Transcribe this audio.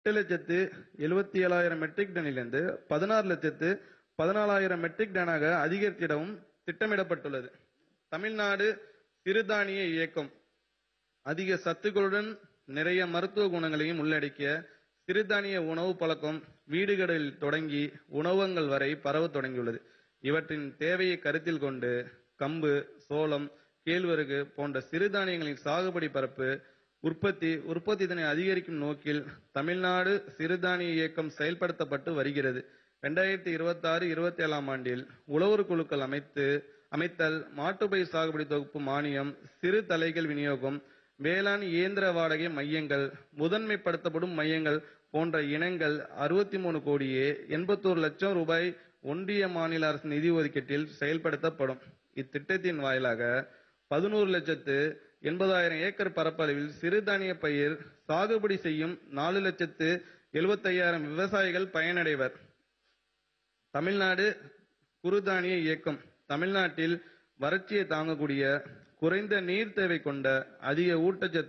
எட்டு லட்சத்து எழுபத்தி ஏழாயிரம் மெட்ரிக் டனிலிருந்து பதினாறு லட்சத்து பதினாலாயிரம் மெட்ரிக் டனாக அதிகரித்திடவும் திட்டமிடப்பட்டுள்ளது தமிழ்நாடு சிறுதானிய இயக்கம் அதிக சத்துக்களுடன் நிறைய மருத்துவ குணங்களையும் உள்ளடக்கிய சிறுதானிய உணவு பழக்கம் வீடுகளில் தொடங்கி உணவகங்கள் வரை பரவத் தொடங்கியுள்ளது இவற்றின் தேவையை கருத்தில் கொண்டு கம்பு சோளம் கேழ்வரகு போன்ற சிறுதானியங்களின் சாகுபடி பரப்பு உற்பத்தி உற்பத்தி திறனை அதிகரிக்கும் நோக்கில் தமிழ்நாடு சிறுதானிய இயக்கம் செயல்படுத்தப்பட்டு வருகிறது ரெண்டாயிரத்தி இருபத்தி ஆறு இருபத்தி ஏழாம் ஆண்டில் உழவர் குழுக்கள் அமைத்து அமைத்தல் மாட்டுப்பயிர் சாகுபடி தொகுப்பு மானியம் சிறு தலைகள் விநியோகம் வேளாண் இயந்திர வாடகை மையங்கள் முதன்மைப்படுத்தப்படும் மையங்கள் போன்ற இனங்கள் அறுபத்தி மூணு கோடியே எண்பத்தோரு லட்சம் ரூபாய் ஒன்றிய மாநில அரசு நிதி ஒதுக்கீட்டில் செயல்படுத்தப்படும் இத்திட்டத்தின் வாயிலாக பதினோரு லட்சத்து எண்பதாயிரம் ஏக்கர் பரப்பளவில் சிறுதானிய பயிர் சாகுபடி செய்யும் நாலு லட்சத்து எழுபத்தையாயிரம் விவசாயிகள் பயனடைவர் தமிழ்நாடு குறுதானிய இயக்கம் தமிழ்நாட்டில் வறட்சியை தாங்கக்கூடிய குறைந்த நீர் தேவை கொண்ட அதிக ஊட்டச்சத்து